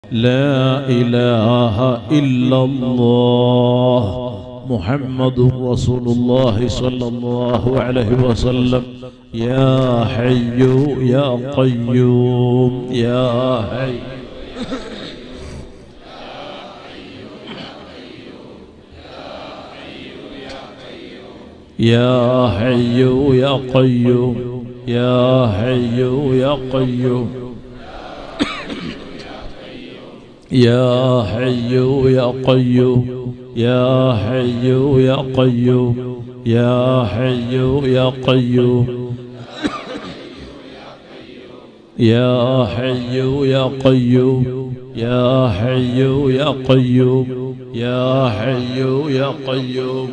لا إله إلا الله محمد رسول الله صلى الله عليه وسلم يا حي يا قيوم يا حي يا حي يا قيوم يا حي يا قيوم يا حي يا قيوم يا حي يا قيوم يا حي يا قيوم يا حي يا قيوم يا حي يا قيوم يا حي يا قيوم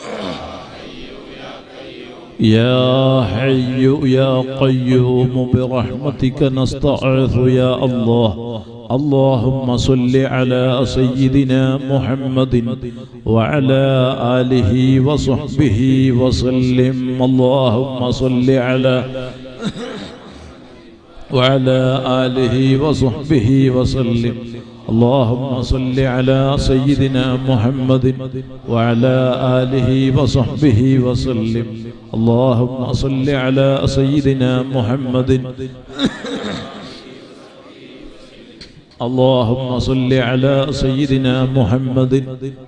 يا حي يا قيوم برحمتك نستعيذ يا الله اللهم صل على سيدنا محمد وعلى آله وصحبه وسلم اللهم صل على وعلى آله وصحبه وسلم اللهم صل على سيدنا محمد وعلى آله وصحبه وسلم اللهم صل على سيدنا محمد اللهم صل على سيدنا محمد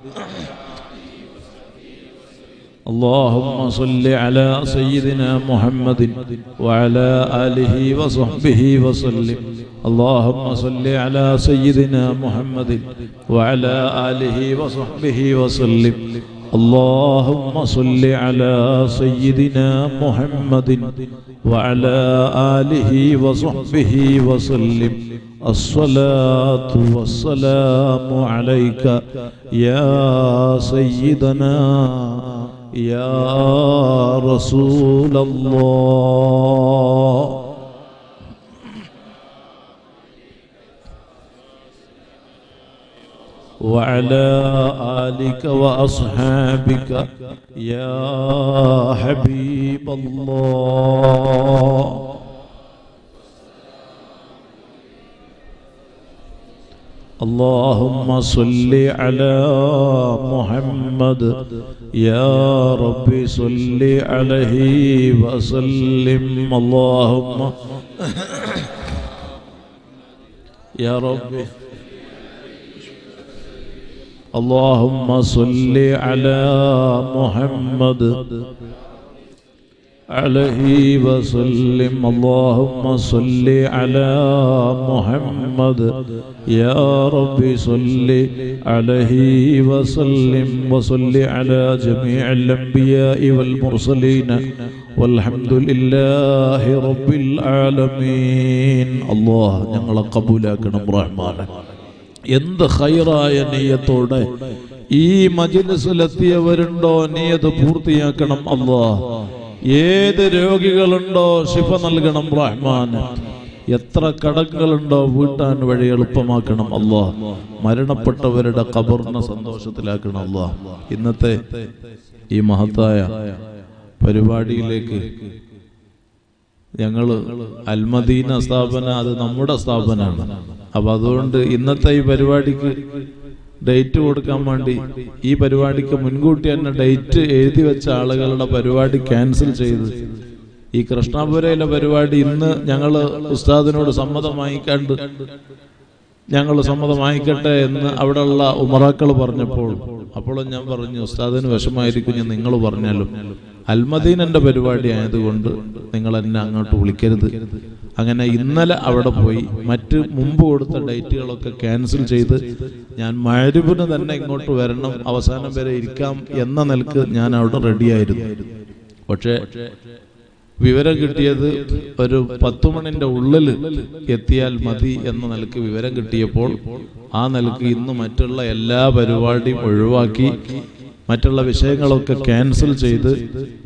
اللهم صل على سيدنا محمد وعلى آله وصحبه وسلم اللهم صل على سيدنا محمد وعلى آله وصحبه وسلم اللهم صل على سيدنا محمد وعلى آله وصحبه وسلم الصلاة والسلام عليك يا سيدنا يا رسول الله وعلى آلك وأصحابك يا حبيب الله اللهم صل على محمد يا رب صل عليه وسلم اللهم يا رب اللهم صل على محمد عليه وسلم اللهم صل على محمد يا رب صل عليه وسلم وصل على جميع الأنبياء والمرسلين والحمد لله رب العالمين الله ഞങ്ങളെ കബൂലാക്കണം റഹ്മാനെ എന്ത് ഹൈറായ നെയ്യത്തോടെ ഈ മജിലിസിലെത്തിയവരുണ്ടോ നീയത് പൂർത്തിയാക്കണം അല്ലാ ഏത് രോഗികളുണ്ടോ ശിഫ നൽകണം റഹ്മാൻ എത്ര കടങ്ങളുണ്ടോ വീട്ടാൻ വഴി എളുപ്പമാക്കണം അല്ലാ മരണപ്പെട്ടവരുടെ കബറിനെ സന്തോഷത്തിലാക്കണം അല്ലാ ഇന്നത്തെ ഈ മഹത്തായ പരിപാടിയിലേക്ക് ഞങ്ങള് അൽമദീന സ്ഥാപന അത് നമ്മുടെ സ്ഥാപനമാണ് അപ്പൊ അതുകൊണ്ട് ഇന്നത്തെ ഈ പരിപാടിക്ക് ഡേറ്റ് കൊടുക്കാൻ വേണ്ടി ഈ പരിപാടിക്ക് മുൻകൂട്ടി തന്നെ ഡേറ്റ് എഴുതി വെച്ച ആളുകളുടെ പരിപാടി ക്യാൻസൽ ചെയ്ത് ഈ കൃഷ്ണപുരയിലെ പരിപാടി ഇന്ന് ഞങ്ങൾ ഉസ്താദിനോട് സമ്മതം വാങ്ങിക്കാണ്ട് ഞങ്ങൾ സമ്മതം വാങ്ങിക്കട്ടെ എന്ന് അവിടെയുള്ള ഉമറാക്കൾ പറഞ്ഞപ്പോൾ അപ്പോഴും ഞാൻ പറഞ്ഞു ഉസ്താദിന് വിഷമായിരിക്കും ഞാൻ നിങ്ങൾ പറഞ്ഞാലും അൽമദീനന്റെ പരിപാടി ആയതുകൊണ്ട് നിങ്ങൾ എന്നെ അങ്ങോട്ട് വിളിക്കരുത് അങ്ങനെ ഇന്നലെ അവിടെ പോയി മറ്റ് മുമ്പ് കൊടുത്ത ഡേറ്റുകളൊക്കെ ക്യാൻസൽ ചെയ്ത് ഞാൻ മഴരുവിന് തന്നെ ഇങ്ങോട്ട് വരണം അവസാനം വരെ ഇരിക്കാം എന്ന നിലക്ക് ഞാൻ അവിടെ റെഡിയായിരുന്നു പക്ഷേ വിവരം കിട്ടിയത് ഒരു പത്തു മണിന്റെ ഉള്ളിൽ എത്തിയാൽ മതി എന്ന നിലക്ക് വിവരം കിട്ടിയപ്പോൾ ആ നിലക്ക് ഇന്ന് മറ്റുള്ള എല്ലാ പരിപാടിയും ഒഴിവാക്കി മറ്റുള്ള വിഷയങ്ങളൊക്കെ ക്യാൻസൽ ചെയ്ത്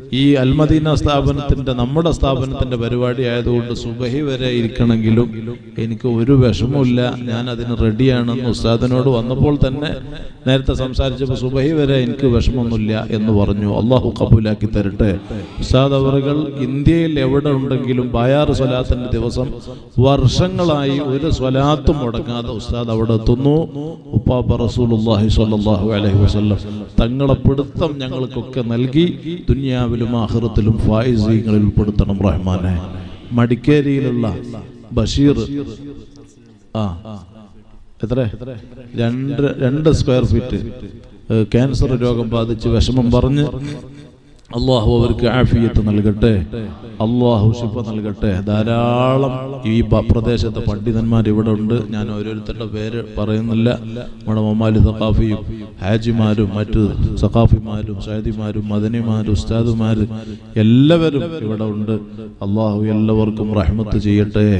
ഈ അൽമദീന സ്ഥാപനത്തിന്റെ നമ്മുടെ സ്ഥാപനത്തിന്റെ പരിപാടി ആയതുകൊണ്ട് സുബഹി വരെ ഇരിക്കണമെങ്കിലും എനിക്ക് ഒരു വിഷമമില്ല ഞാൻ അതിന് റെഡിയാണെന്ന് ഉസ്താദിനോട് വന്നപ്പോൾ തന്നെ നേരത്തെ സംസാരിച്ചപ്പോൾ സുബഹി വരെ എനിക്ക് വിഷമമൊന്നുമില്ല എന്ന് പറഞ്ഞു അള്ളാഹു കബൂലാക്കി തരട്ടെ ഉസ്താദ് അവറുകൾ ഇന്ത്യയിൽ എവിടെ ഉണ്ടെങ്കിലും ബായാർ സ്വലാത്തിന്റെ ദിവസം വർഷങ്ങളായി ഒരു സ്വലാത്തും മുടങ്ങാതെ ഉസ്താദ് അവിടെ എത്തുന്നു ഉപ്പാപ്പ റസൂലുള്ളാഹി സ്വല്ലല്ലാഹു അലൈഹി വസല്ലം തങ്ങളെ പിടുത്തം ഞങ്ങൾക്കൊക്കെ നൽകി ദുനിയാവിലും ആഖിറത്തിലും ഫായിസീങ്ങളിൽ ഉൾപ്പെടുത്തണം റഹ്മാനെ മടിക്കേരിയിലുള്ള ബഷീർ ആ എത്ര രണ്ട് രണ്ട് സ്ക്വയർ ഫീറ്റ് ഏഹ്, ക്യാൻസർ രോഗം ബാധിച്ച് വിഷമം പറഞ്ഞ് അള്ളാഹു അവർക്ക് ആഫിയത്ത് നൽകട്ടെ അള്ളാഹു ശിഫ നൽകട്ടെ ധാരാളം ഈ ബ- പ്രദേശത്തെ പണ്ഡിതന്മാർ ഇവിടെ ഉണ്ട് ഞാൻ ഓരോരുത്തരുടെ പേര് പറയുന്നില്ല നമ്മുടെ മൊമാലി സഖാഫിയും ഹാജിമാരും മറ്റു സഖാഫിമാരും സൈദിമാരും മദനിമാരും ഉസ്താദുമാർ എല്ലാവരും ഇവിടെ ഉണ്ട് അള്ളാഹു എല്ലാവർക്കും റഹ്മത്ത് ചെയ്യട്ടെ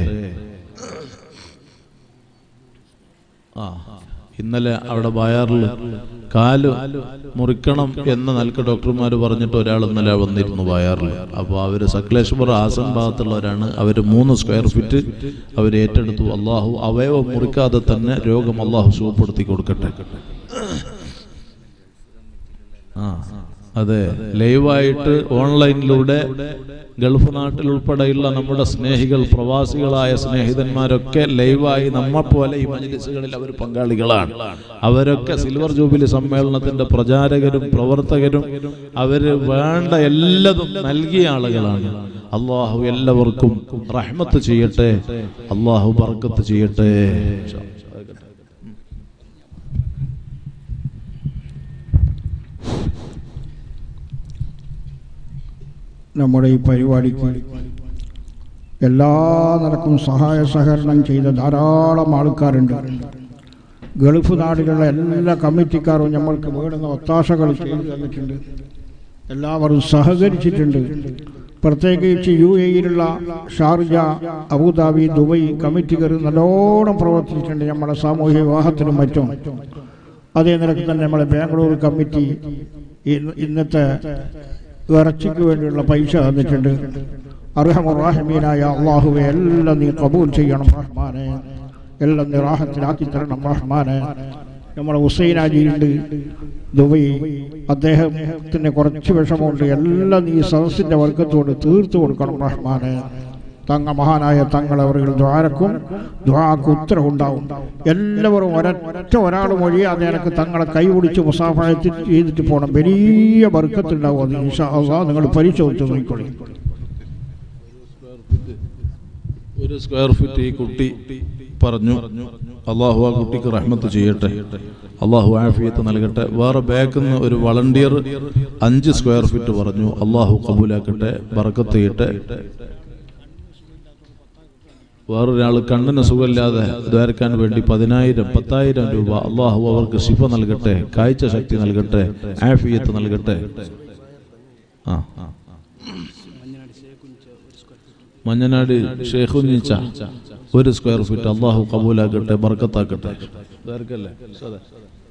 ആ ഇന്നലെ അവിടെ ബായാറിൽ കാല് മുറിക്കണം എന്ന നിലക്ക് ഡോക്ടർമാർ പറഞ്ഞിട്ട് ഒരാൾ ഇന്നലെ വന്നിരുന്നു ബായാറിൽ അപ്പോൾ അവർ സക്ലേശ്വർ ആസം ഭാഗത്തുള്ളവരാണ് അവർ മൂന്ന് സ്ക്വയർ ഫീറ്റ് അവർ ഏറ്റെടുത്തു അള്ളാഹു അവയവം മുറിക്കാതെ തന്നെ രോഗം അള്ളാഹു സുഖപ്പെടുത്തി കൊടുക്കട്ടെ ആ അതെ ലൈവായിട്ട് ഓൺലൈനിലൂടെ ഗൾഫ് നാട്ടിൽ ഉൾപ്പെടെയുള്ള നമ്മുടെ സ്നേഹികൾ പ്രവാസികളായ സ്നേഹിതന്മാരൊക്കെ ലൈവായി നമ്മെപ്പോലെ ഈ മജ്ലിസുകളിൽ അവർ പങ്കാളികളാണ് അവരൊക്കെ സിൽവർ ജൂബിലി സമ്മേളനത്തിന്റെ പ്രചാരകരും പ്രവർത്തകരും അവര് വേണ്ട എല്ലാതും നൽകിയ ആളുകളാണ് അള്ളാഹു എല്ലാവർക്കും റഹ്മത്ത് ചെയ്യട്ടെ അള്ളാഹു ബർക്കത്ത് ചെയ്യട്ടെ നമ്മുടെ ഈ പരിപാടിക്ക് എല്ലാ നിലക്കും സഹായ സഹകരണം ചെയ്ത ധാരാളം ആൾക്കാരുണ്ട് ഗൾഫ് നാടിലുള്ള എല്ലാ കമ്മിറ്റിക്കാരും നമ്മൾക്ക് വേണ്ടുന്ന ഒത്താശകൾ ചെയ്തു തന്നിട്ടുണ്ട് എല്ലാവരും സഹകരിച്ചിട്ടുണ്ട് പ്രത്യേകിച്ച് യു എയിലുള്ള ഷാർജ അബുദാബി ദുബൈ കമ്മിറ്റിക്കാർ നല്ലോണം പ്രവർത്തിച്ചിട്ടുണ്ട് നമ്മുടെ സാമൂഹ്യ വിവാഹത്തിനും മറ്റും അതേ നിലക്ക് തന്നെ നമ്മളെ ബാംഗ്ലൂർ കമ്മിറ്റി ഇന്ന് ഇന്നത്തെ ഇറച്ചിക്ക് വേണ്ടിയുള്ള പൈസ തന്നിട്ടുണ്ട് അർഹമുറാഹിമീനായ അള്ളാഹുവെ എല്ലാം നീ കബൂൽ ചെയ്യണം റഹ്മാനെ എല്ലാം നീ റാഹത്തിലാക്കി തരണം റഹ്മാനെ നമ്മുടെ ഹുസൈനാജിയുണ്ട് ദുബൈ അദ്ദേഹത്തിന് കുറച്ച് വിഷമമുണ്ട് എല്ലാം നീ സദസ്സിന്റെ വർഗത്തോട് തീർത്തു കൊടുക്കണം റഹ്മാനെ തങ്ങ മഹാനായ തങ്ങൾ അവர்கள் ദ്വാരക്കും ദ്വാക്ക് ഉത്തരവുണ്ടാവും എല്ലാവരും ഒരൊറ്റ ഒരാൾ മൊഴിയാതെ എനിക്ക് തങ്ങളെ കൈപിടിച്ച് മുസാഫായത്തിൽ ചെയ്തിട്ട് പോകണം വലിയ വർക്കത്തുണ്ടാവും അത് ഇൻഷാ അള്ളാഹ് നിങ്ങൾ പരിശോധിച്ച് നോക്കിക്കൊള്ളി ഒരു സ്ക്വയർ ഫീറ്റ് ഈ കുട്ടി പറഞ്ഞു അള്ളാഹു ആ കുട്ടിക്ക് റഹ്മത്ത് ചെയ്യട്ടെ അള്ളാഹു ആഫിയത്ത് നൽകട്ടെ വേറെ ബാക്കിൽ നിന്ന് ഒരു വളണ്ടിയർ അഞ്ച് സ്ക്വയർ ഫീറ്റ് പറഞ്ഞു അള്ളാഹു കബൂലാക്കട്ടെ ബറക്കത്ത് ചെയ്യട്ടെ വേറൊരാൾ കണ്ണിന് സുഖമില്ലാതെ ദ്വാരക്കാൻ വേണ്ടി പതിനായിരം പത്തായിരം രൂപ അള്ളാഹു അവർക്ക് ശിഫ നൽകട്ടെ കാഴ്ച ശക്തി നൽകട്ടെ ആഫിയത്ത് നൽകട്ടെ ആ ആ മഞ്ഞനാട് ഷേഖുഞ്ഞിച്ച ഒരു സ്ക്വയർ ഫീറ്റ് അള്ളാഹു കബൂലാക്കട്ടെ ബർക്കത്താക്കട്ടെ ദാർക്കല്ലേ? സദാ.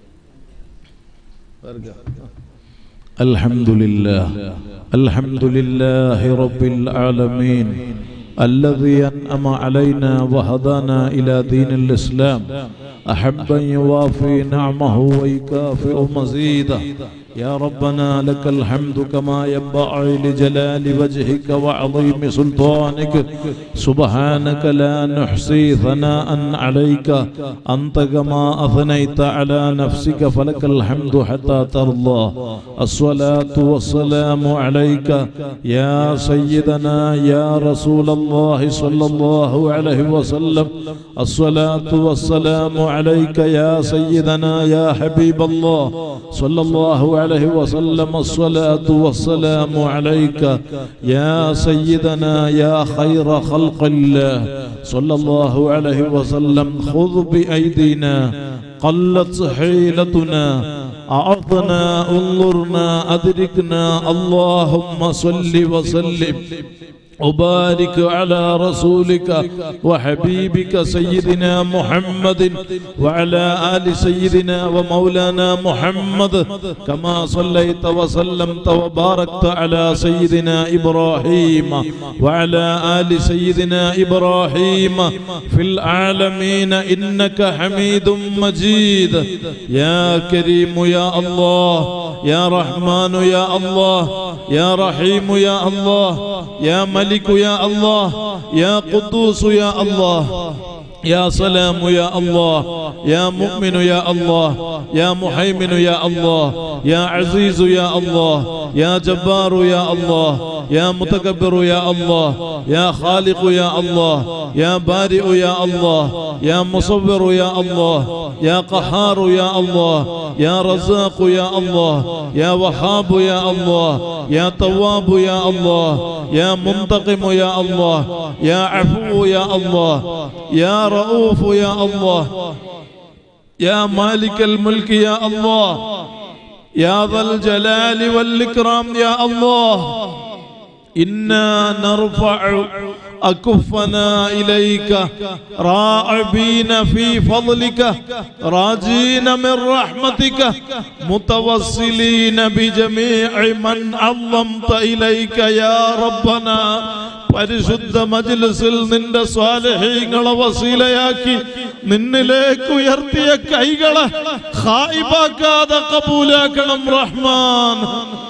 ദാർക്ക. الحمد لله الحمد لله رب العالمين الذي أنعم علينا وهدانا إلى دين الإسلام أحبا يوافي نعمه ويكافئ مزيده يا ربنا لك الحمد كما ينبغي لجلال وجهك وعظيم سلطانك سبحانك لا نحصي ثناء عليك أنت كما أثنيت على نفسك فلك الحمد حتى ترضى الصلاة والسلام عليك يا سيدنا يا رسول الله صلى الله عليه وسلم الصلاة والسلام عليك يا سيدنا يا حبيب الله صلى الله عليه وسلم الصلاة والسلام عليك يا سيدنا يا خير خلق الله صلى الله عليه وسلم خذ بأيدينا قلت حيلتنا أعطنا انظرنا أدركنا اللهم صل وسلم وبارك على رسولك وحبيبك سيدنا محمد وعلى آل سيدنا ومولانا محمد كما صليت وسلمت وباركت على سيدنا إبراهيم وعلى آل سيدنا إبراهيم في العالمين إنك حميد مجيد يا كريم يا الله يا رحمن يا الله يا رحيم يا الله يا ملك يا الله يا قدوس يا الله يا سلام يا الله يا مؤمن يا الله يا محيمن يا الله يا عزيز يا الله يا جبار يا الله يا متكبر يا الله يا خالق يا الله يا بارئ يا الله يا مصور يا الله يا قهار يا الله يا رزاق يا الله يا وهاب يا الله يا تواب يا الله يا منتقم يا الله يا عفو يا الله يا رؤوف يا الله يا مالك الملك يا الله يا ذا الجلال والإكرام يا الله إنا نرفع أكفنا إليك راعبين في فضلك راجين من رحمتك متوسلين بجميع من عظمت إليك يا ربنا പരിശുദ്ധ മജ്ലിസിൽ നിന്റെ സ്വാലഹീങ്ങളെ വസീലയാക്കി നിന്നിലേക്ക് ഉയർത്തിയ കൈകളെ ഹായിബാക്കാതെ കബൂലാക്കണം റഹ്മാൻ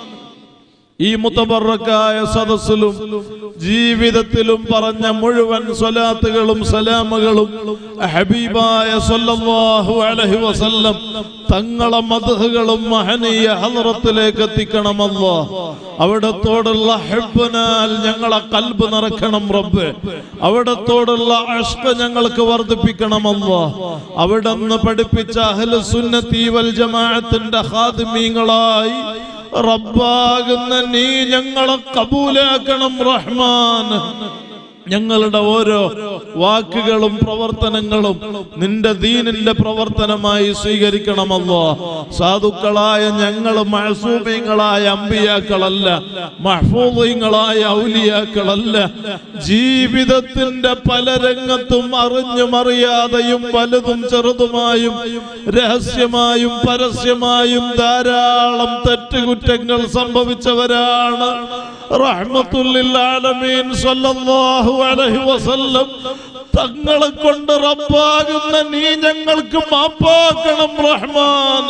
ഈ മുത്തബറക്കായ സദസ്സിലും ജീവിതത്തിലും പറഞ്ഞ മുഴുവൻ സ്വലാത്തുകളും സലാമുകളും ഹബീബായ സല്ലല്ലാഹു അലൈഹി വസല്ലം തങ്ങളെ മദ്ഹുകളും മഹനീയ ഹദ്റത്തിലേക്ക് എത്തിക്കണമല്ലോ അവിടത്തോടുള്ള ഹെബ്ബനാൽ ഞങ്ങളെ കൽബ് നിറക്കണം റബ്ബ് അവിടത്തോടുള്ള അഷ്ക ഞങ്ങൾക്ക് വർദ്ധിപ്പിക്കണമല്ലോ അവിടുന്ന് പഠിപ്പിച്ച അഹ്ല സുന്നത്തി വൽ ജമാഅത്തിന്റെ ഖാദിമീങ്ങളായി റബ്ബാകുന്ന നീ ഞങ്ങളെ കബൂലാക്കണം റഹ്മാൻ ഞങ്ങളുടെ ഓരോ വാക്കുകളും പ്രവർത്തനങ്ങളും നിന്റെ ദീനിന്റെ പ്രവർത്തനമായി സ്വീകരിക്കണമല്ലോ സാധുക്കളായ ഞങ്ങൾ മഹസൂബീങ്ങളായ അമ്പിയാക്കളല്ല മഹ്ഫൂദീങ്ങളായ ഔലിയാക്കളല്ല ജീവിതത്തിന്റെ പല രംഗത്തും അറിഞ്ഞും അറിയാതെയും വലുതും ചെറുതുമായും രഹസ്യമായും പരസ്യമായും ധാരാളം തെറ്റുകുറ്റങ്ങൾ സംഭവിച്ചവരാണ് റഹ്മത്തുല്ലിൽ ആലമീൻ സല്ലല്ലാഹു അലൈഹി വസല്ലം തങ്ങളെ കൊണ്ട് റബ്ബാകുന്ന നീ ഞങ്ങൾക്ക് മാപ്പാക്കണം റഹ്മാൻ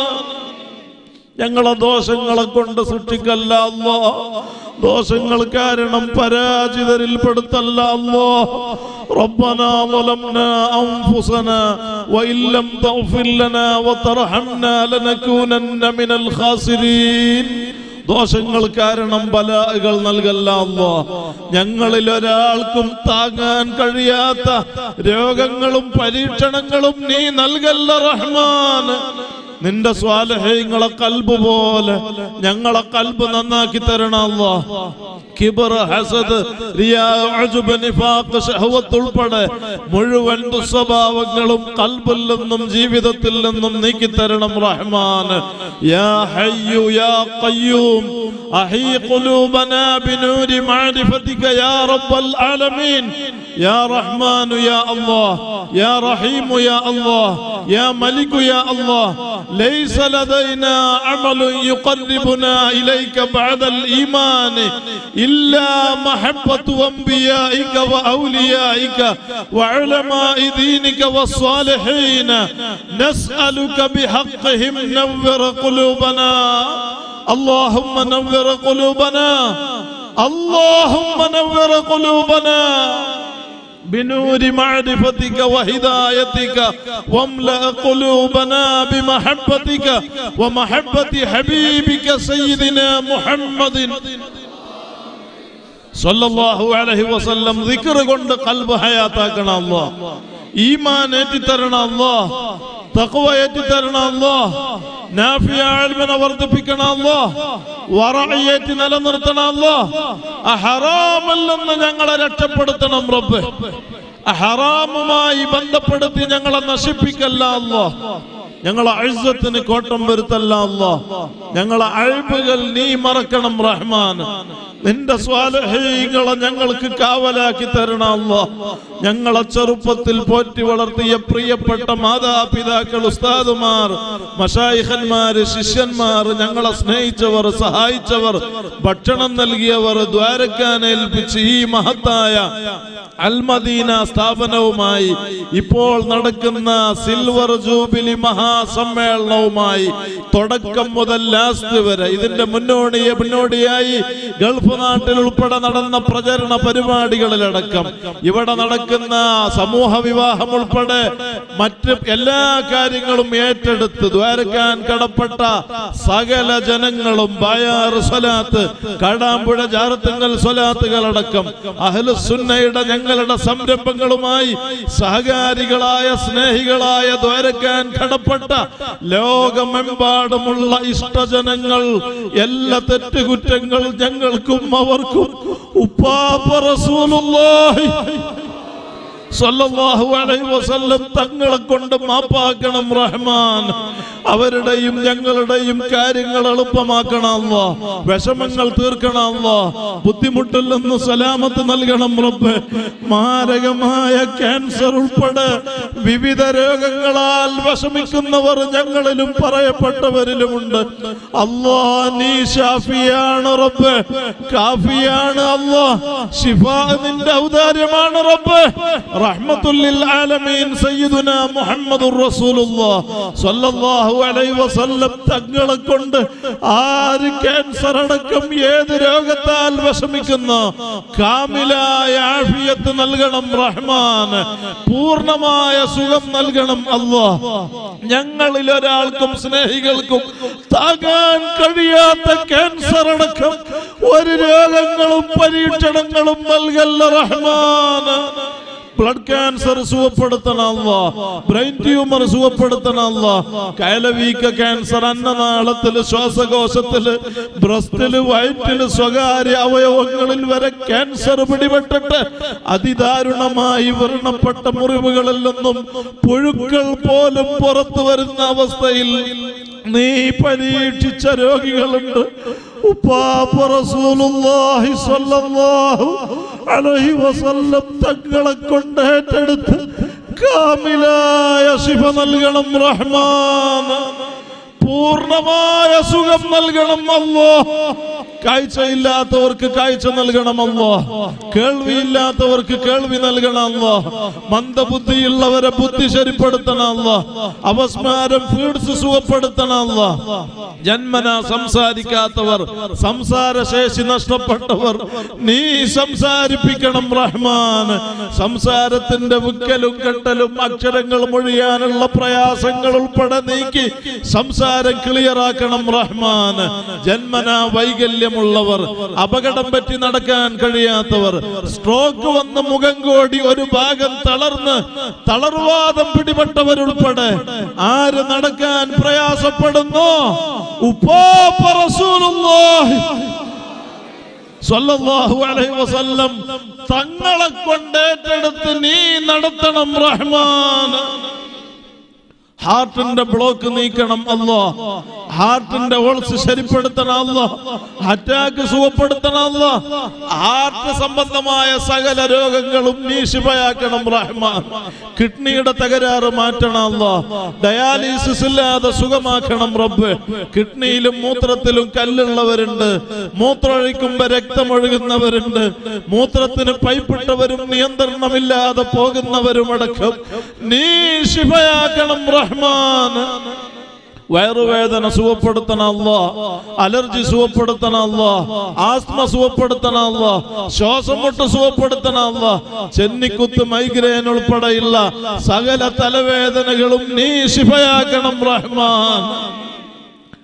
ഞങ്ങളെ ദോഷങ്ങളെ കൊണ്ട് സൃഷ്ടിക്കല്ല അല്ലോ ദോഷങ്ങൾ കാരണം പരാജിതരിൽ പെടുത്തല്ല അല്ലോ ربنا ظلمنا أنفسنا وإن لم تغفر لنا وترحمنا لنكونن من الخاسرين ദോഷങ്ങൾ കാരണം ബലാകൾ നൽകല്ല അല്ലോ ഞങ്ങളിൽ ഒരാൾക്കും താങ്ങാൻ കഴിയാത്ത രോഗങ്ങളും പരീക്ഷണങ്ങളും നീ നൽകല്ല റഹ്മാൻ നിന്റെ സ്വാലഹ്യങ്ങളെ കൽബ് പോലെ ഞങ്ങളെ കൽബ് നന്നാക്കി തരണം അല്ലോ കിബർ ഹസദ് റിയാ ഉജ്ബ് നിഫാഖ് ശഹവത്ത് ഉൾപ്പെടെ മുഴുവൻ ദുസ്വഭാവങ്ങളും കൽബിൽ നിന്നും ജീവിതത്തിൽ നിന്നും നീക്കി തരണം റഹ്മാൻ യാ ഹയ്യു യാ ഖയ്യൂം അഹീ ഖുലൂബനാ ബിനൂരി മഅരിഫതിക യാ റബ്ബൽ ആലമീൻ يا رحمن يا الله يا رحيم يا الله يا ملك يا الله ليس لدينا عمل يقربنا إليك بعد الإيمان إلا محبة أنبيائك وأوليائك وعلماء دينك والصالحين نسألك بحقهم نور قلوبنا اللهم نور قلوبنا اللهم نور قلوبنا بنور معرفتك وهدايتك واملأ قلوبنا بمحبتك ومحبة حبيبك سيدنا محمد സല്ലല്ലാഹു അലൈഹി വസല്ലം ദിക്ർ കൊണ്ട് കൽബ് ഹയാത്താക്കണം അല്ലാ ഈമാൻ ഏറ്റി തരണം അല്ലാ തഖ്വ ഏറ്റി തരണം അല്ലാ നാഫിയ ഇൽമിനെ വർദ്ധിപ്പിക്കണം അല്ലാ വറഅയേറ്റി നിലനിർത്തണം അല്ലാ ഹറാമിൽ നിന്ന് ഞങ്ങളെ രക്ഷപ്പെടുത്തണം റബ്ബ് ഹറാമുമായി ബന്ധപ്പെടുത്തി ഞങ്ങളെ നശിപ്പിക്കല്ല അല്ലാ ഞങ്ങളെ അഴുസത്തിന് കോട്ടം വരുത്തല്ല അല്ലാ ഞങ്ങളെ അഴിബുകൾ നീ മറക്കണം റഹ്മാൻ നിന്റെ സ്വാലഹീങ്ങളെ ഞങ്ങൾക്ക് കാവലാക്കി തരണം അല്ലാ ഞങ്ങളെ ചെറുപ്പത്തിൽ പോറ്റി വളർത്തിയ പ്രിയപ്പെട്ട മാതാപിതാക്കൾ ഉസ്താദുമാർ മഷായിഖന്മാര് ശിഷ്യന്മാർ ഞങ്ങളെ സ്നേഹിച്ചവർ സഹായിച്ചവർ ഭക്ഷണം നൽകിയവർ ദ്വാരക്കാൻ ഏൽപ്പിച്ച് ഈ മഹത്തായ അൽമദീന സ്ഥാപനവുമായി ഇപ്പോൾ നടക്കുന്ന സിൽവർ ജൂബിലി മഹാസമ്മേളനവുമായി തുടക്കം മുതൽ ലാസ്റ്റ് വരെ ഇതിന്റെ മുന്നോടിയെ മുന്നോടിയായി ഗൾഫ് നാട്ടിൽ ഉൾപ്പെടെ നടന്ന പ്രചരണ പരിപാടികളിലടക്കം ഇവിടെ നടക്കുന്ന സമൂഹ വിവാഹം ഉൾപ്പെടെ മറ്റ് എല്ലാ കാര്യങ്ങളും ഏറ്റെടുത്ത് ദ്വാരക്കാൻ കടപ്പെട്ട സകല ജനങ്ങളും ബായാർ സ്വലാത്ത് കാടാമ്പുഴ ജാറത്തുങ്കൽ സ്വലാത്തുകളടക്കം അഹ്ലുസുന്നയുടെ ഞങ്ങളുടെ സംരംഭങ്ങളുമായി സഹകാരികളായ സ്നേഹികളായ ദ്വാരക്കാൻ കടപ്പെട്ട ലോകമെമ്പാടുമുള്ള ഇഷ്ടജനങ്ങൾ എല്ലാ തെറ്റുകുറ്റങ്ങൾ ഞങ്ങൾക്കും അവർക്കും ഉപ്പാപ്പ റസൂലുള്ളാഹി സല്ലല്ലാഹു അലൈഹി വസല്ലം തങ്ങളെ കൊണ്ട് മാപ്പാക്കണം റഹ്മാൻ അവരുടെയും ഞങ്ങളുടെയും കാര്യങ്ങൾ എളുപ്പമാക്കണം അല്ലാ വിഷമങ്ങൾ തീർക്കണം അല്ലാ ബുദ്ധിമുട്ടിൽ നിന്ന് സലാമത്ത് നൽകണം റബ്ബ് മാരകമായ ക്യാൻസർ ഉൾപ്പെടെ വിവിധ രോഗങ്ങളാൽ വിഷമിക്കുന്നവർ ഞങ്ങളിലും പറയപ്പെട്ടവരിലുമുണ്ട് അല്ലാ നീ ഷാഫിയാണ് റബ്ബ് കാഫിയാണ് അല്ലാ ഷിഫ നിന്റെ ഔദാര്യമാണ് റബ്ബ് റഹ്മത്തുല്ലിൽ ആലമീൻ സയ്യിദുന മുഹമ്മദുർ റസൂലുള്ളാഹ് സ്വല്ലല്ലാഹു അലൈഹി വസല്ലം തങ്ങളെ കൊണ്ട് ആര് ക്യാൻസർ അടക്കം ഏത് രോഗത്താൽ വിഷമിക്കുന്ന കാമിലായ ആഫിയത്ത് നൽകണം റഹ്മാൻ പൂർണ്ണമായ സുഖം നൽകണം അല്ലാഹ് ഞങ്ങളിൽ ഒരാൾക്കും സ്നേഹികൾക്കും താങ്ങാൻ കഴിയാത്ത ക്യാൻസർ അടക്കം ഒരു രോഗങ്ങളും പരീക്ഷണങ്ങളും നൽകല്ല റഹ്മാൻ ബ്ലഡ് ക്യാൻസർ സുഖപ്പെടുത്തണമല്ല ബ്രെയിൻ ട്യൂമർ സുഖപ്പെടുത്തണമല്ല കയലവീക്ക ക്യാൻസർ അന്നനാളത്തില് ശ്വാസകോശത്തില് ബ്രസ്റ്റില് വയറ്റില് സ്വകാര്യ അവയവങ്ങളിൽ വരെ ക്യാൻസർ പിടിപെട്ടിട്ട് അതിദാരുണമായി വ്രണപ്പെട്ട മുറിവുകളിൽ നിന്നും പുഴുക്കൾ പോലും പുറത്തു വരുന്ന അവസ്ഥയിൽ നീ പരീക്ഷിച്ച രോഗികളുണ്ട് ഉപ്പാപ്പ റസൂലുള്ളാഹി സ്വല്ലല്ലാഹു അലൈഹി വസല്ലം തങ്ങളെ കൊണ്ട് ഏറ്റെടുത്ത് കാമിലായ ശിഫ നൽകണം റഹ്മാൻ പൂർണ്ണമായ സുഖം നൽകണം അല്ലോ കാഴ്ചയില്ലാത്തവർക്ക് കാഴ്ച നൽകണമല്ലോ കേൾവിയില്ലാത്തവർക്ക് കേൾവി നൽകണമല്ലോ മന്ദബുദ്ധിയുള്ളവരെ ബുദ്ധി ശരിപ്പെടുത്തണമല്ലോ അവസ്മാരം ഫീഡ്സ് സുഖപ്പെടുത്തണമല്ലോ ജന്മന സംസാരിക്കാത്തവർ സംസാരശേഷി നഷ്ടപ്പെട്ടവർ നീ സംസാരിപ്പിക്കണം റഹ്മാൻ സംസാരത്തിന്റെ വിക്കലും കെട്ടലും അക്ഷരങ്ങൾ മൊഴിയാനുള്ള പ്രയാസങ്ങൾ ഉൾപ്പെടെ നീക്കി സംസാരം ക്ലിയറാക്കണം റഹ്മാൻ ജന്മന വൈകല്യമുള്ളവർ അപകടം പറ്റി നടക്കാൻ കഴിയാത്തവർ സ്ട്രോക്ക് വന്ന് മുഖം കോടി ഒരു ഭാഗം തളർന്ന് തളർവാദം പിടിപെട്ടവരുൾപ്പെടെ ആര് നടക്കാൻ പ്രയാസപ്പെടുന്നു ഉപ്പാപ്പ റസൂലുള്ളാഹി സ്വല്ലല്ലാഹു അലൈഹി വസല്ലം തങ്ങളെ കൊണ്ട് ഏറ്റെടുത്ത് നീ നടത്തണം റഹ്മാൻ ഹാർട്ടിന്റെ ബ്ലോക്ക് നീക്കണം അല്ലോ ഹാർട്ടിന്റെ ഓൾസ് ശരിപ്പെടുത്തണം അല്ലോ അറ്റാക്ക് സുഖപ്പെടുത്തണം അല്ലോ ഹാർട്ട് സംബന്ധമായ സകല രോഗങ്ങളും നീ ശിവയാക്കണം റഹ്മാൻ കിഡ്നിയുടെ തകരാറ് മാറ്റണം അല്ലോ ഡയാലിസിസ് ഇല്ലാതെ സുഖമാക്കണം റബ്ബ് കിഡ്നിയിലും മൂത്രത്തിലും കല്ലുള്ളവരുണ്ട് മൂത്രമൊഴിക്കുമ്പോ രക്തമൊഴുകുന്നവരുണ്ട് മൂത്രത്തിന് പൈപ്പിട്ടവരും നിയന്ത്രണമില്ലാതെ പോകുന്നവരും അടക്കം നീ ശിവയാക്കണം റഹ്മാൻ വയറുവേദന സുഖപ്പെടുത്തണമല്ല അലർജി സുഖപ്പെടുത്തണമല്ല ആസ്മ സുഖപ്പെടുത്തണമല്ല ശ്വാസം മുട്ട് സുഖപ്പെടുത്തണമല്ല ചെന്നിക്കുത്ത് മൈഗ്രെയിൻ ഉൾപ്പെടെയുള്ള സകല തലവേദനകളും നീ ശിഫയാക്കണം റഹ്മാൻ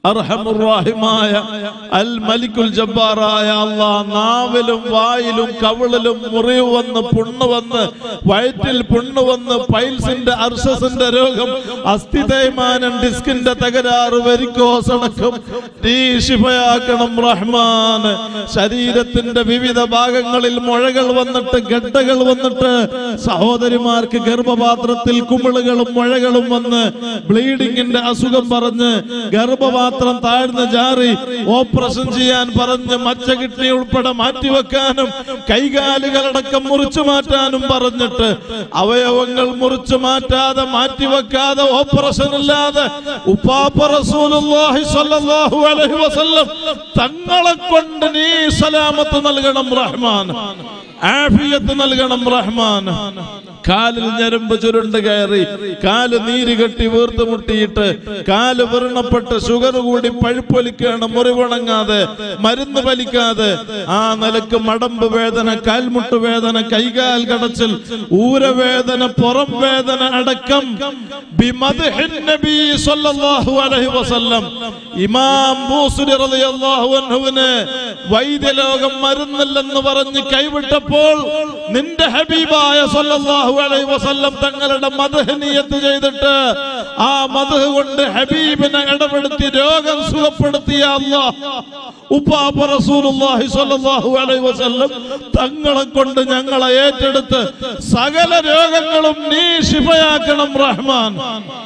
അർഹമുറാഹിമായ അൽ മലിക്കുൽ ജബ്ബാറായ അള്ളാ നാവിലും വായിലും കവിളിലും മുറിവ് വന്ന് പുണ്ണ് വന്ന് വയറ്റിൽ പുണ്ണ് വന്ന് പൈൽസിന്റെ അർഷസിന്റെ രോഗം അസ്ഥി തേയ്മാനം ഡിസ്കിന്റെ തകരാറ് വെരിക്കോസ് അടക്കം നീ ശിഫയാക്കണം റഹ്മാൻ ശരീരത്തിന്റെ വിവിധ ഭാഗങ്ങളിൽ മുഴകൾ വന്നിട്ട് ഗഡ്ഡകൾ വന്നിട്ട് സഹോദരിമാർക്ക് ഗർഭപാത്രത്തിൽ കുമിളുകളും മുഴകളും വന്ന് ബ്ലീഡിങ്ങിന്റെ അസുഖം പറഞ്ഞ് ഗർഭപാത്രം താഴ്ന്ന് ജാറി ഓപ്പറേഷൻ ചെയ്യാൻ പറഞ്ഞ് മച്ച കിഡ്നി ഉൾപ്പെടെ മാറ്റിവെക്കാനും കൈകാലുകളടക്കം മുറിച്ചു മാറ്റാനും പറഞ്ഞിട്ട് അവയവങ്ങൾ മുറിച്ചു മാറ്റാതെ മാറ്റിവെക്കാതെ ഓപ്പറേഷൻ ഇല്ലാതെ ഉപ്പാപ്പ റസൂലുള്ളാഹി സ്വല്ലല്ലാഹു അലൈഹി വസല്ലം തങ്ങളെ കൊണ്ട് നീ സലാമത്ത് നൽകണം റഹ്മാൻ ആഫിയത്ത് നൽകണം റഹ്മാൻ കാലിൽ ഞരമ്പ് ചുരുണ്ട് കയറി കാല് നീര് കെട്ടി വീർത്ത് മുട്ടിയിട്ട് കാല് വ്രണപ്പെട്ട് ഷുഗർ കൂടി പഴുപ്പൊലിക്കാണ് മുറിവുണങ്ങാതെ മരുന്ന് വലിക്കാതെ ആ നിലക്ക് മടമ്പ് വേദന കാൽമുട്ട് വേദന കൈകാൽ കടച്ചിൽ ഊരവേദന പുറം വേദന അടക്കം ബിമദ്ഹിൻ നബി സ്വല്ലല്ലാഹു അലൈഹി വസല്ലം ഇമാം ബൂസുരി റളിയല്ലാഹു അൻഹുവിന് വൈദ്യലോകം മരുന്നില്ലെന്ന് പറഞ്ഞ് കൈവിട്ടപ്പോൾ നിന്റെ ഹബീബായ സ്വല്ലല്ലാഹു അലൈഹി വസല്ലം തങ്ങളുടെ മദ്ഹ് നിയത്ത് ചെയ്തിട്ട് ആ മദ്ഹ് കൊണ്ട് ഹബീബിനെ ഇടപെടുത്തി രോഗം സുഖപ്പെടുത്തിയ അല്ലാഹ് ഉപ്പാപ്പ റസൂലുള്ളാഹി സ്വല്ലല്ലാഹു അലൈഹി വസല്ലം തങ്ങളെ കൊണ്ട് ഞങ്ങളെ ഏറ്റെടുത്ത് സകല രോഗങ്ങളും നീ ശിഫയാക്കണം റഹ്മാൻ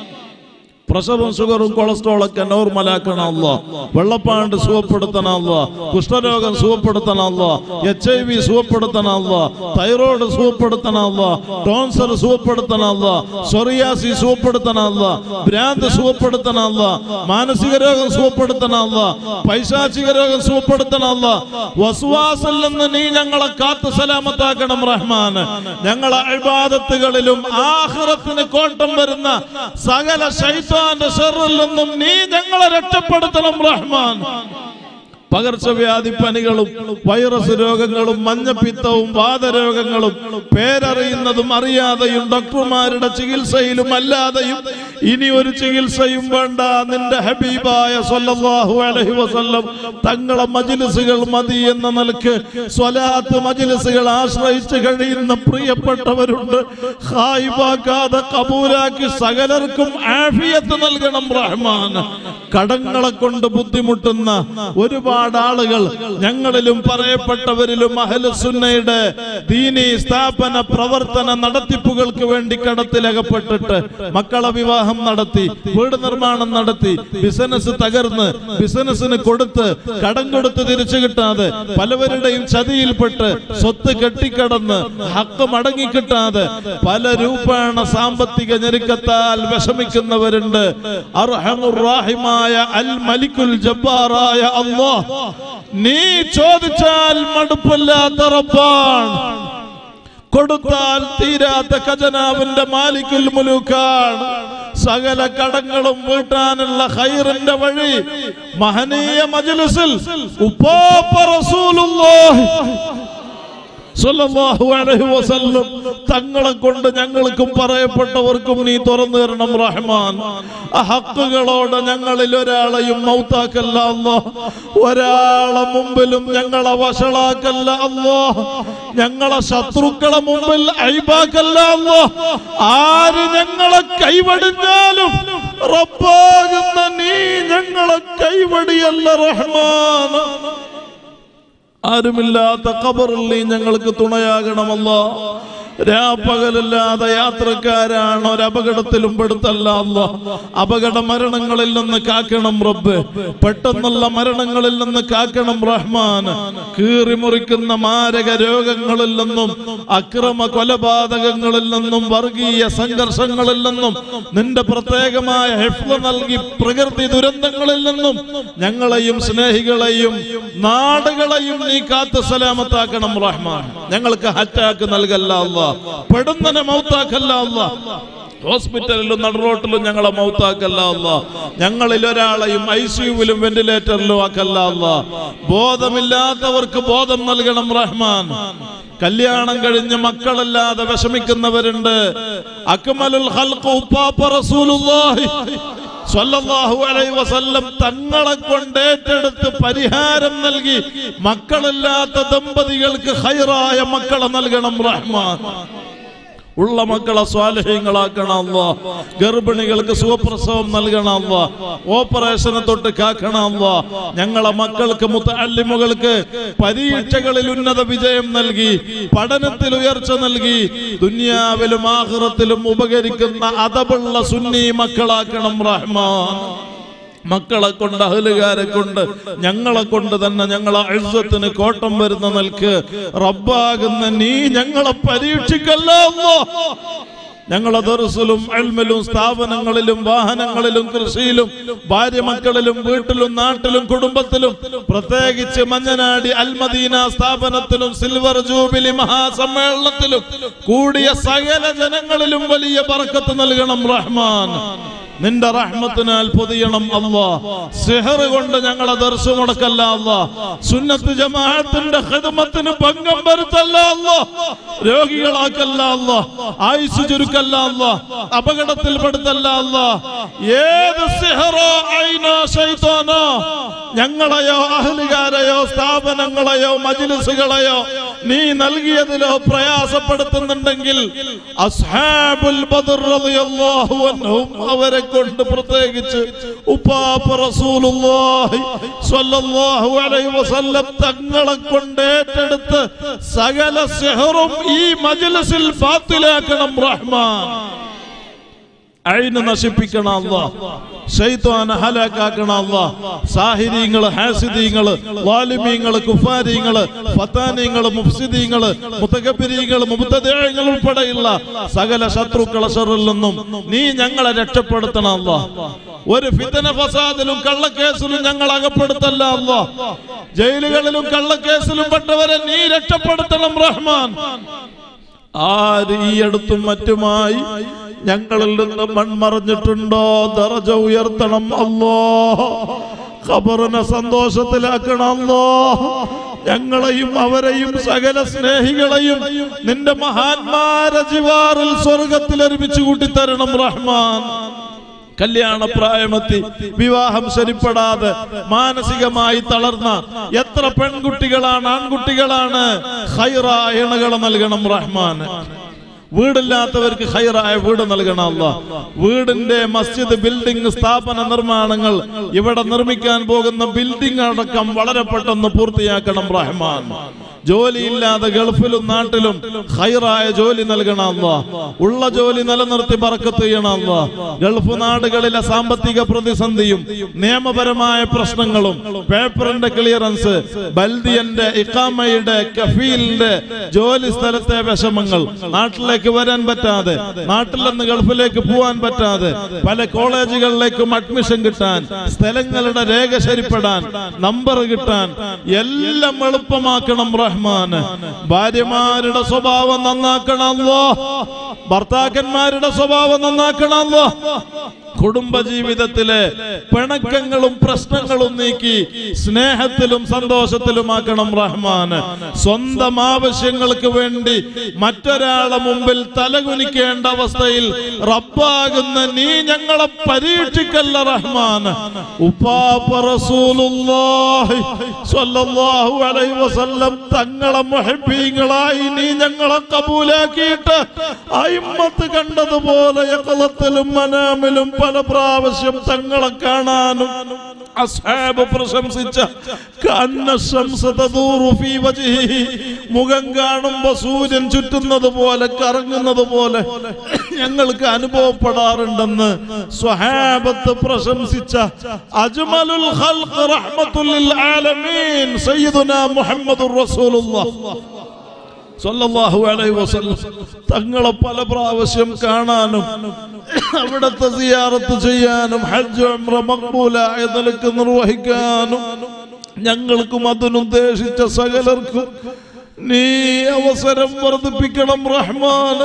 പ്രഷറും ഷുഗറും കൊളസ്ട്രോൾ ഒക്കെ നോർമലാക്കണമല്ല വെള്ളപ്പാണ്ട് സുഖപ്പെടുത്തണമല്ല കുഷ്ഠരോഗം സുഖപ്പെടുത്തണമല്ല എച്ച് ഐ വി സുഖപ്പെടുത്തണമല്ല തൈറോയ്ഡ് സുഖപ്പെടുത്തണമല്ല ടോൺസർ സുഖപ്പെടുത്തണമല്ല സൊറിയാസി സുഖപ്പെടുത്തണമല്ല ഭ്രാന്ത് സുഖപ്പെടുത്തണമല്ല മാനസിക രോഗം സുഖപ്പെടുത്തണമല്ല പൈശാചിക രോഗം സുഖപ്പെടുത്തണമല്ല വസുവാസിൽ നിന്ന് നീ ഞങ്ങളെ കാത്തു സലാമത്താക്കണം റഹ്മാൻ ഞങ്ങളെ അഴിബാദത്തുകളിലും ആഹ്റത്തിന് കോട്ടം വരുന്ന സകല ശൈത്താന്റെ ഷെറിൽ നിന്നും നീ ഞങ്ങളെ രക്ഷപ്പെടുത്തണം റഹ്മാൻ പകർച്ചവ്യാധി പനികളും വൈറസ് രോഗങ്ങളും മഞ്ഞപ്പിത്തവും വാതരോഗങ്ങളും പേരറിയുന്നതും അറിയാതെയും ഡോക്ടർമാരുടെ ചികിത്സയിലും അല്ലാതെയും ഇനി ഒരു ചികിത്സയും വേണ്ട നിന്റെ ഹബീബായ സ്വല്ലല്ലാഹു അലൈഹി വസല്ലം തങ്ങളെ മജിലിസുകൾ മതി എന്ന നിലക്ക് സ്വലാത്ത് മജിലിസുകൾ ആശ്രയിച്ച് കഴിയുന്ന പ്രിയപ്പെട്ടവരുണ്ട് ഹായിബാക്കാതെ കബൂലാക്കി സകലർക്കും ആഫിയത്ത് നൽകണം റഹ്മാൻ കടങ്ങളെ കൊണ്ട് ബുദ്ധിമുട്ടുന്ന ഒരുപാട് ആളുകൾ ഞങ്ങളിലും പറയപ്പെട്ടവരിലും അഹലുസുന്നയുടെ ദീനി സ്ഥാപന പ്രവർത്തന നടത്തിപ്പുകൾക്ക് വേണ്ടി കടത്തിലകപ്പെട്ടിട്ട് മക്കളെ വിവാഹം നടത്തി വീട് നിർമ്മാണം നടത്തി ബിസിനസ് തകർന്ന് ബിസിനസ്സിന് കൊടുത്ത് കടം കൊടുത്ത് തിരിച്ചു കിട്ടാതെ പലവരുടെയും ചതിയിൽപ്പെട്ട് സ്വത്ത് കെട്ടിക്കടന്ന് ഹക്ക് മടങ്ങി കിട്ടാതെ പല രൂപേണ സാമ്പത്തിക ഞെരുക്കത്താൽ വിഷമിക്കുന്നവരുണ്ട് അർഹമുറാഹിമായ അൽ മലിക്കുൽ ജബ്ബാറായ അല്ലാഹ് നീ ചോദിച്ചാൽ മടുപ്പില്ലാത്ത റബ്ബാണ് കൊടുത്താൽ തീരാത്ത ഖജനാവിന്റെ മാലിക്കുൽ മുലൂക്കാണ് സകല കടങ്ങളും വീട്ടാനുള്ള ഖൈറിന്റെ വഴി മഹനീയ മജ്ലിസിൽ ഉപ്പാപ്പ റസൂലുള്ളാഹി സ്വല്ലല്ലാഹു അലൈഹി വസല്ലം തങ്ങളെ കൊണ്ട് ഞങ്ങൾക്കും പറയപ്പെട്ടവർക്കും നീ തുറന്നു തരണം റഹ്മാൻ ആ ഹക്കുകളോട് ഞങ്ങളിൽ ഒരാളെയും മൗത്താക്കല്ല അല്ലോ ഒരാളെ മുമ്പിലും ഞങ്ങളെ വഷളാക്കല്ല അല്ലോ ഞങ്ങളെ ശത്രുക്കളെ മുമ്പിൽ ഐബാക്കല്ല അല്ലോ ആര് ഞങ്ങളെ കൈവടിഞ്ഞാലും റബ്ബാകുന്ന നീ ഞങ്ങളെ കൈവടിയല്ല റഹ്മാൻ ആരുമില്ലാത്ത ഖബറിൽ നീ ഞങ്ങൾക്ക് തുണയാകണമല്ല രാപ്പകലില്ലാതെ യാത്രക്കാരാണ് ഒരു അപകടത്തിലും പെടുത്തല്ല അല്ല അപകട മരണങ്ങളിൽ നിന്ന് കാക്കണം റബ്ബ് പെട്ടെന്നുള്ള മരണങ്ങളിൽ നിന്ന് കാക്കണം റഹ്മാൻ കീറി മുറിക്കുന്ന മാരക രോഗങ്ങളിൽ നിന്നും അക്രമ കൊലപാതകങ്ങളിൽ നിന്നും വർഗീയ സംഘർഷങ്ങളിൽ നിന്നും നിന്റെ പ്രത്യേകമായ ഹെഫ്ല നൽകി പ്രകൃതി ദുരന്തങ്ങളിൽ നിന്നും ഞങ്ങളെയും സ്നേഹികളെയും നാടുകളെയും നീ കാത്തു സലാമത്താക്കണം റഹ്മാൻ ഞങ്ങൾക്ക് ഹറ്റാക്ക് നൽകല്ല അല്ല പെടുന്നനെ മൗത്താക്കല്ല അല്ല ഹോസ്പിറ്റലിലും നടുറോട്ടിലും ഞങ്ങളെ മൗത്താക്കല്ല അല്ല ഞങ്ങളിൽ ഒരാളെയും ഐ സിയുവിലും വെന്റിലേറ്ററിലും ആക്കല്ല അല്ല ബോധമില്ലാത്തവർക്ക് ബോധം നൽകണം റഹ്മാൻ കല്യാണം കഴിഞ്ഞ് മക്കളല്ലാതെ വിഷമിക്കുന്നവരുണ്ട് അക്മലുൽ ഖൽഖ് ഉപ്പാപ്പ റസൂലുള്ളാഹി സ്വല്ലല്ലാഹു അലൈഹി വസല്ലം തങ്ങളെ കൊണ്ട് ഏറ്റെടുത്ത് പരിഹാരം നൽകി മക്കളില്ലാത്ത ദമ്പതികൾക്ക് ഹൈറായ മക്കളെ നൽകണം റഹ്മാൻ ഉള്ള മക്കളെ സ്വാലഹ്യങ്ങളാക്കണം അല്ല ഗർഭിണികൾക്ക് സുഖപ്രസവം നൽകണം അല്ല ഓപ്പറേഷനെ തൊട്ട് കാക്കണം അല്ല ഞങ്ങളെ മക്കൾക്ക് മുത്തല്ലിമുകൾക്ക് പരീക്ഷകളിൽ ഉന്നത വിജയം നൽകി പഠനത്തിൽ ഉയർച്ച നൽകി ദുനിയാവിലും ആഹ്റത്തിലും ഉപകരിക്കുന്ന അതബുള്ള സുന്നി മക്കളാക്കണം റഹ്മാൻ മക്കളെ കൊണ്ട് അഹലുകാരെ കൊണ്ട് ഞങ്ങളെ കൊണ്ട് തന്നെ ഞങ്ങളെ അഴുസത്തിന് കോട്ടം വരുന്ന നിൽക്ക് റബ്ബാകുന്ന നീ ഞങ്ങളെ പരീക്ഷിക്കല്ലോ അല്ലാ. ഞങ്ങളെ ദർസിലും അൽമിലും സ്ഥാപനങ്ങളിലും വാഹനങ്ങളിലും കൃഷിയിലും ഭാര്യ മക്കളിലും വീട്ടിലും നാട്ടിലും കുടുംബത്തിലും പ്രത്യേകിച്ച് മഞ്ഞനാടി അൽമദീന സ്ഥാപനത്തിലും സിൽവർ ജൂബിലി മഹാസമ്മേളനത്തിലും കൂടിയ സകല ജനങ്ങളിലും വലിയ ബർക്കത്ത് നൽകണം റഹ്മാൻ നിന്റെ റഹ്മത്തിനാൽ പൊതിയണം അല്ലാ സിഹർ കൊണ്ട് ഞങ്ങളെ ദർശ മുടക്കല്ല അല്ലാ സുന്നത്ത് ജമാഅത്തിന്റെ ഖിദ്മത്തിന് ഭംഗം വരുത്തല്ല അല്ലാ രോഗികളാക്കല്ല അല്ലാ ആയുസ് ചുരുക്കല്ല അല്ലാ അപകടത്തിൽ പെടുത്തല്ല അല്ലാ ഏത് സിഹറോ ഐനോ ശൈത്താനോ ഞങ്ങളെയോ അഹലുകാരെയോ സ്ഥാപനങ്ങളെയോ മജ്ലിസുകളെയോ നീ നൽകിയതിലോ പ്രയാസപ്പെടുത്തുന്നുണ്ടെങ്കിൽ അസ്ഹാബുൽ ബദർ റളിയല്ലാഹു അൻഹും അവരെ കൊണ്ട് പ്രത്യേകിച്ച് ഉപ്പാപ്പ റസൂലുള്ളാഹി സ്വല്ലല്ലാഹു അലൈഹി വസല്ലം തങ്ങളെ കൊണ്ട് ഏറ്റെടുത്ത് സകല സിഹറും ഈ മജ്ലിസിൽ ബാത്തിലാക്കണം റഹ്മാൻ അയിന് നശിപ്പിക്കണം അല്ലാ ശൈത്വാന ഹലാക്കാക്കണം അല്ലാ സാഹിര്യങ്ങള് ഹാസിദീങ്ങള് വാലിമീങ്ങള് കുഫാരിങ്ങള് ഫത്താനിങ്ങള് മുഫ്സിദീങ്ങള് മുത്തകബിരീങ്ങള് മുബത്തദേഹങ്ങൾ ഉൾപ്പെടെയുള്ള സകല ശത്രുക്കളെ ഷറിൽ നിന്നും നീ ഞങ്ങളെ രക്ഷപ്പെടുത്തണം അല്ലാ ഒരു ഫിതന ഫസാദിലും കള്ളക്കേസിലും ഞങ്ങൾ അകപ്പെടുത്തല്ല അല്ലാ ജയിലുകളിലും കള്ളക്കേസിലും പെട്ടവരെ നീ രക്ഷപ്പെടുത്തണം റഹ്മാൻ ആര് ഈ അടുത്തും മറ്റുമായി ഞങ്ങളിൽ നിന്ന് മൺമറഞ്ഞിട്ടുണ്ടോ ദറജ ഉയർത്തണം അല്ലോ ഖബറിനെ സന്തോഷത്തിലാക്കണം അല്ലോ ഞങ്ങളെയും അവരെയും സകല സ്നേഹികളെയും നിന്റെ മഹാന്മാരെ ജിവാറിൽ സ്വർഗത്തിൽ ഒരുമിച്ച് കൂട്ടിത്തരണം റഹ്മാൻ കല്യാണ പ്രായമെത്തി വിവാഹം ശരിപ്പെടാതെ മാനസികമായി തളർന്ന എത്ര പെൺകുട്ടികളാണ് ആൺകുട്ടികളാണ് ഹൈറായ ഇണകളെ നൽകണം റഹ്മാൻ വീടില്ലാത്തവർക്ക് ഹൈറായ വീട് നൽകണം അല്ല വീടിന്റെ മസ്ജിദ് ബിൽഡിംഗ് സ്ഥാപന നിർമ്മാണങ്ങൾ ഇവിടെ നിർമ്മിക്കാൻ പോകുന്ന ബിൽഡിംഗ് അടക്കം വളരെ പെട്ടെന്ന് പൂർത്തിയാക്കണം റഹ്മാൻ ജോലിയില്ലാതെ ഗൾഫിലും നാട്ടിലും ഹൈറായ ജോലി നൽകണം അല്ലാ. ഉള്ള ജോലി നിലനിർത്തി ബറക്കത്ത് ചെയ്യണം അല്ലാ. ഗൾഫ് നാടുകളിലെ സാമ്പത്തിക പ്രതിസന്ധിയും നിയമപരമായ പ്രശ്നങ്ങളും പേപ്പറിന്റെ ക്ലിയറൻസ് ബൽദിയന്റെ ഇക്കാമയുടെ കഫീലിന്റെ ജോലി സ്ഥലത്തെ വിഷമങ്ങൾ നാട്ടിലേക്ക് വരാൻ പറ്റാതെ നാട്ടിൽ നിന്ന് ഗൾഫിലേക്ക് പോകാൻ പറ്റാതെ പല കോളേജുകളിലേക്കും അഡ്മിഷൻ കിട്ടാൻ സ്ഥലങ്ങളുടെ രേഖ ശരിപ്പെടാൻ നമ്പർ കിട്ടാൻ എല്ലാം എളുപ്പമാക്കണം റഹ്മാൻ ഭാര്യമാരുടെ സ്വഭാവം നന്നാക്കണമല്ലോ ഭർത്താക്കന്മാരുടെ സ്വഭാവം നന്നാക്കണമല്ലോ കുടുംബജീവിതത്തിലെ പിണക്കങ്ങളും പ്രശ്നങ്ങളും നീക്കി സ്നേഹത്തിലും സന്തോഷത്തിലുമാക്കണം റഹ്മാൻ സ്വന്തം ആവശ്യങ്ങൾക്ക് വേണ്ടി മറ്റൊരാളെ മുമ്പിൽ തലകുനിക്കേണ്ട അവസ്ഥയിൽ റബ്ബാകുന്ന നീ ഞങ്ങളെ പരീക്ഷിക്കല്ല റഹ്മാൻ ഉപ്പാപ്പ റസൂലുള്ളാഹി സ്വല്ലല്ലാഹു അലൈഹി വസല്ലം തങ്ങളെ മുഹബ്ബീങ്ങളായി നീ ഞങ്ങളെ കബൂലാക്കിയിട്ട് അയിമ്മത്ത് കണ്ടതുപോലെ യഖലത്തിലും മനാമിലും പല പ്രാവശ്യം തങ്ങളെ കാണാനും അസ്ഹാബ് പ്രശംസിച്ച കന്ന ശംസ തദൂറു ഫീ വജ്ഹിഹി. മുഖം കാണുമ്പോ സൂര്യൻ ചുറ്റുന്നത് പോലെ കറങ്ങുന്നത് പോലെ ഞങ്ങൾക്ക് അനുഭവപ്പെടാറുണ്ടെന്ന് സ്വഹാബത്ത് പ്രശംസിച്ച അജ്മലുൽ ഖൽഖ് റഹ്മത്തുൽ ലിൽ ആലമീൻ സയ്യിദുനാ മുഹമ്മദുർ റസൂലുള്ളാഹ് സല്ലല്ലാഹു അലൈഹി വസല്ലം തങ്ങളെ പല പ്രാവശ്യം കാണാനും അവിടുത്തെ സിയാറത്ത് ചെയ്യാനും ഹജ്ജ് ഉംറ മഖ്ബൂലായ നിലക്ക് നിർവഹിക്കാനും ഞങ്ങൾക്കും അതിനുദ്ദേശിച്ച സകലർക്കും നീ അവസരം വർദ്ധിപ്പിക്കണം റഹ്മാൻ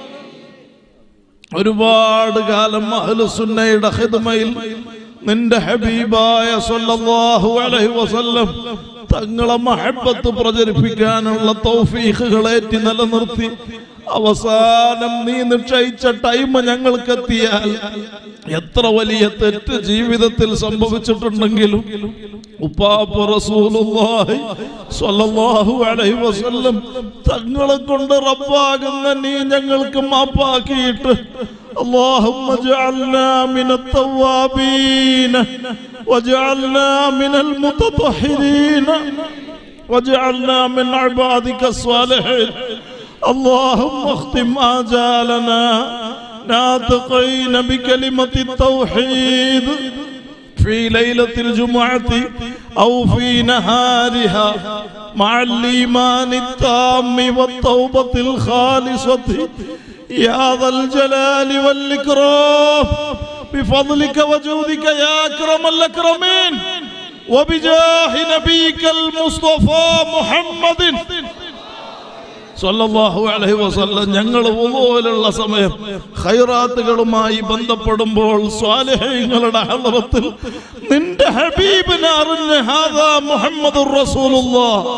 ഒരുപാട് കാലം അഹ്ലുസുന്നയുടെ ഖിദ്മയിൽ നിന്റെ ഹബീബായ സല്ലല്ലാഹു അലൈഹി വസല്ലം തങ്ങളെ മഹബത്ത് പ്രചരിപ്പിക്കാനുള്ള തൗഫീഖുകൾ ഏറ്റി നിലനിർത്തി അവസാനം നീ നിശ്ചയിച്ച ടൈം ഞങ്ങൾക്ക് എത്തിയാൽ എത്ര വലിയ തെറ്റ് ജീവിതത്തിൽ സംഭവിച്ചിട്ടുണ്ടെങ്കിലും ഉപ്പാപ്പ റസൂലുള്ളാഹി സ്വല്ലല്ലാഹു അലൈഹി വസല്ലം തങ്ങളെ കൊണ്ട് റബ്ബാകുന്ന നീ ഞങ്ങൾക്ക് മാപ്പാക്കിയിട്ട് اللهم اجعلنا من التوابين واجعلنا من المتطهرين واجعلنا من عبادك الصالحين اللهم اختم آجالنا ناطقين بكلمة التوحيد في ليلة الجمعة أو في نهارها مع الإيمان التام والتوبة الخالصة يا ذا الجلال والإكرام بفضلك وجودك يا أكرم الأكرمين وبجاه نبيك المصطفى محمد സല്ലല്ലാഹു അലൈഹി വസല്ലം ഞങ്ങൾ പോലുള്ള സമയം ഖൈറാത്തുകളുമായി ബന്ധപ്പെടുമ്പോൾ സ്വാലിഹ്യങ്ങളുടെ ഹളറത്തിൽ നിന്റെ ഹബീബിനെ അറിഞ്ഞ് ഹാദാ മുഹമ്മദുർ റസൂലുള്ളാഹ്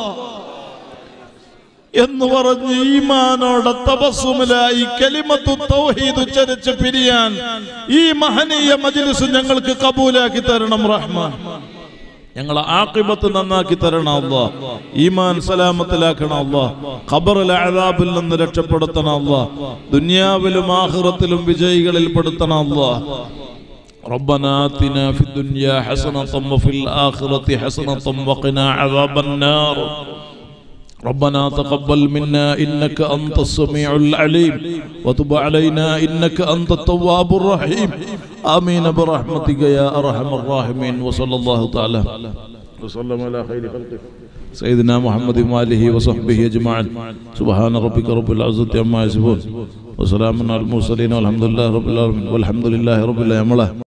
എന്ന് പറഞ്ഞ് ഈമാനോടെ തപസ്സുമിലായി കലിമത്തു തൗഹീദ് ഉച്ചരിച്ച് പിരിയാൻ ഈ മഹനീയ മജ്ലിസ് ഞങ്ങൾക്ക് കബൂലാക്കി തരണം റഹ്മാൻ ഞങ്ങളെ ആക്കിബത്ത് നന്നാക്കി തരണം അല്ലാ ഈമാൻ സലാമത്തിലാക്കണം അല്ലാ ഖബറിലെ അദാബിൽ നിന്ന് രക്ഷപ്പെടുത്തണം അല്ലാ ദുനിയാവിലും ആഖിറത്തിലും വിജയികളിൽ പെടുത്തണം അല്ലാ ربنا آتنا في الدنيا حسنة وفي الآخرة حسنة وقنا عذاب النار ربنا تقبل منا إنك أنت السميع العليم وتب علينا إنك أنت التواب الرحيم آمين برحمتك يا أرحم الراحمين وصلى الله تعالى وسلم على خير خلقه سيدنا محمد وآله وصحبه أجمعين سبحان ربك رب العزة عما يصفون وسلام على المرسلين والحمد لله رب العالمين والحمد لله رب العالمين